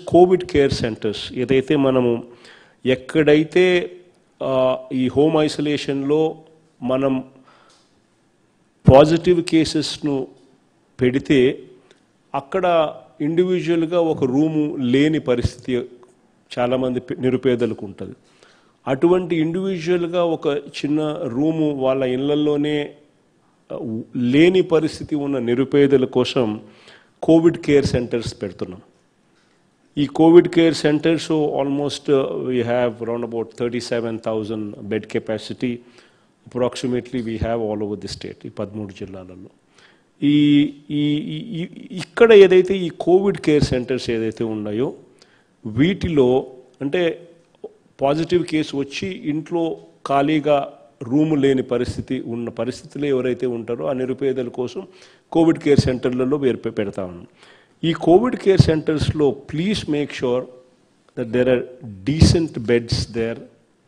Covid care centres ఏదైతే మనము ఎక్కడైతే ఆ, ఈ హోమ్ ఐసోలేషన్లో మనం పాజిటివ్ కేసెస్ను పెడితే అక్కడ ఇండివిజువల్గా ఒక రూము లేని పరిస్థితి చాలామంది పే- నిరుపేదలకు ఉంటుంది అటువంటి ఇండివిజువల్గా ఒక చిన్న రూము వాళ్ళ ఇళ్లలోనే ఆ, ఉ- లేని పరిస్థితి ఉన్న నిరుపేదల కోసం కోవిడ్ కేర్ సెంటర్స్ పెడుతున్నాం ఈ covid care centres almost we have round about thirty seven thousand bed capacity approximately we have all over the state ఈ పదమూడు జిల్లాలలో ఈ ఈ ఈ- ఈ- ఇక్కడ ఏదైతే ఈ కోవిడ్ కేర్ సెంటర్స్ ఏదైతే ఉన్నాయో వీటిలో అంటే పాజిటివ్ కేసు వచ్చి ఇంట్లో ఖాళీగా రూమ్ లేని పరిస్థితి ఉన్న పరిస్థితుల్లో ఎవరైతే ఉంటారో ఆ నిరుపేదల కోసం కోవిడ్ కేర్ సెంటర్లలో వేరు పెడతా ఉన్నాం ఈ కోవిడ్ కేర్ సెంటర్స్లో please make sure that there are decent beds their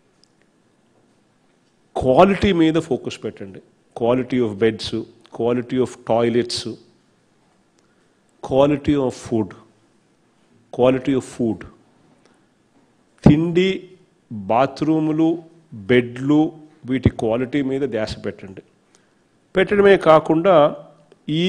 quality మీద ఫోకస్ పెట్టండి quality of beds quality of toilets quality of food quality of food తిండి బాత్రూములు బెడ్లు వీటి క్వాలిటీ మీద ధ్యాస పెట్టండి పెట్టడమే కాకుండా ఈ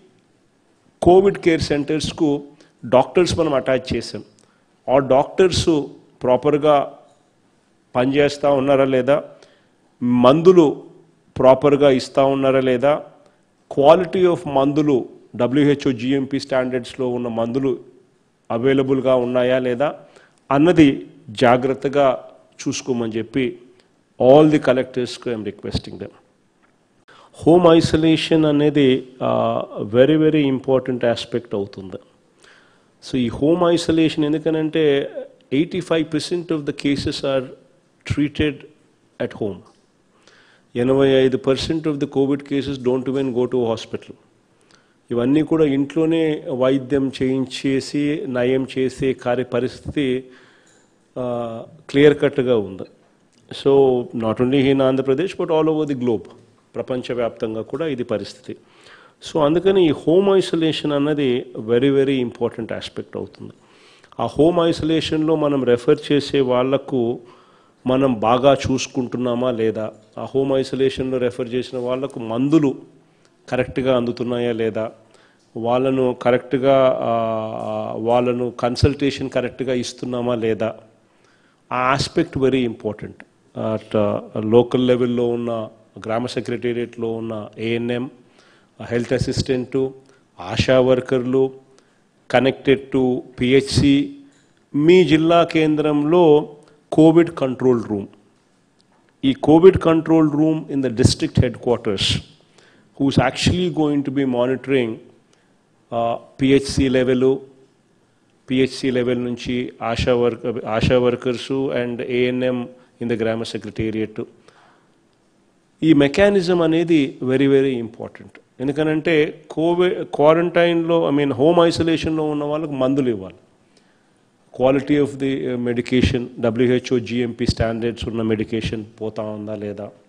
కోవిడ్ కేర్ సెంటర్స్కు డాక్టర్స్ మనం అటాచ్ చేసాం ఆ డాక్టర్స్ ప్రాపర్గా పనిచేస్తూ ఉన్నారా లేదా మందులు ప్రాపర్గా ఇస్తూ ఉన్నారా లేదా క్వాలిటీ ఆఫ్ మందులు డబ్ల్యూహెచ్ఓ జిఎంపీ స్టాండర్డ్స్లో ఉన్న మందులు అవైలబుల్గా ఉన్నాయా లేదా అన్నది జాగ్రత్తగా చూసుకోమని చెప్పి ఆల్ ది కలెక్టర్స్కి I'm requesting them home isolation అనేది వెరీ వెరీ ఇంపార్టెంట్ ఆస్పెక్ట్ అవుతుంది సో ఈ హోమ్ ఐసోలేషన్ ఎందుకనంటే eighty five percent of the cases are treated at home ఎనభై ఐదు percent of the covid cases don't even go to hospital ఇవన్నీ కూడా ఇంట్లోనే వైద్యం చేయించేసి నయం చేసే కార్య పరిస్థితి క్లియర్ కట్గా ఉంది so not only in Andhra Pradesh but all over the globe ప్రపంచవ్యాప్తంగా కూడా ఇది పరిస్థితి సో అందుకని ఈ హోమ్ ఐసోలేషన్ అన్నది వెరీ వెరీ ఇంపార్టెంట్ ఆస్పెక్ట్ అవుతుంది ఆ హోమ్ ఐసోలేషన్లో మనం రెఫర్ చేసే వాళ్లకు మనం బాగా చూసుకుంటున్నామా లేదా ఆ హోమ్ ఐసోలేషన్లో రెఫర్ చేసిన వాళ్లకు మందులు కరెక్ట్గా అందుతున్నాయా లేదా వాళ్ళను కరెక్ట్గా ఆ, వాళ్ళను కన్సల్టేషన్ కరెక్ట్గా ఇస్తున్నామా లేదా ఆ aspect very important at local లెవెల్లో ఉన్న గ్రామ సెక్రటేరియట్లో ఉన్న ఏఎన్ఎం హెల్త్ అసిస్టెంటు ఆశా వర్కర్లు కనెక్టెడ్ టు పిహెచ్సి మీ జిల్లా కేంద్రంలో కోవిడ్ కంట్రోల్ రూమ్ ఈ covid control room in the district headquarters who's actually going to be monitoring PHC level PHC level నుంచి ASHA work ASHA workers and ANM in the గ్రామ secretariat ఈ mechanism అనేది very very important ఎందుకనంటే covid క్వారంటైన్లో I mean home ఐసోలేషన్లో ఉన్న వాళ్ళకి మందులు ఇవ్వాలి quality of the medication WHO GMP standards ఉన్న మెడికేషన్ పోతా ఉందా లేదా